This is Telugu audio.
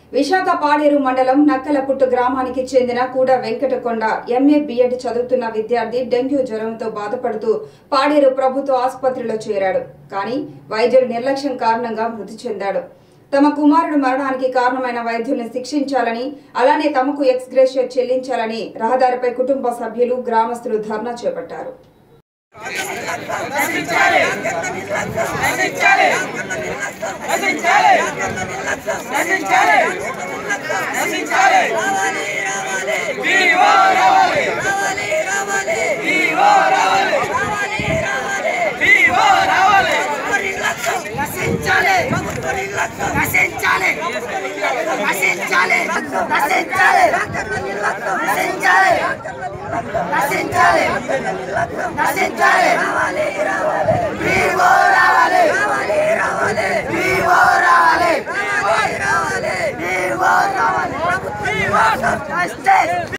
విశాఖ పాడేరు మండలం నక్కలపుట్టు గ్రామానికి చెందిన కూడ వెంకటకొండ ఎంఏ బిఎడ్ చదువుతున్న విద్యార్థి డెంగ్యూ జ్వరంతో బాధపడుతూ పాడేరు ప్రభుత్వ ఆసుపత్రిలో చేరాడు కానీ వైద్యుల నిర్లక్ష్యం కారణంగా మృతి చెందాడు తమ కుమారుడు మరణానికి కారణమైన వైద్యుల్ని శిక్షించాలని అలానే తమకు ఎక్స్ గ్రేషియా చెల్లించాలని రహదారిపై కుటుంబ సభ్యులు గ్రామస్తులు ధర్నా చేపట్టారు నశించాలి నశించాలి నశించాలి నశించాలి నశించాలి నశించాలి నశించాలి వివో రావాలి వివో రావాలి వివో రావాలి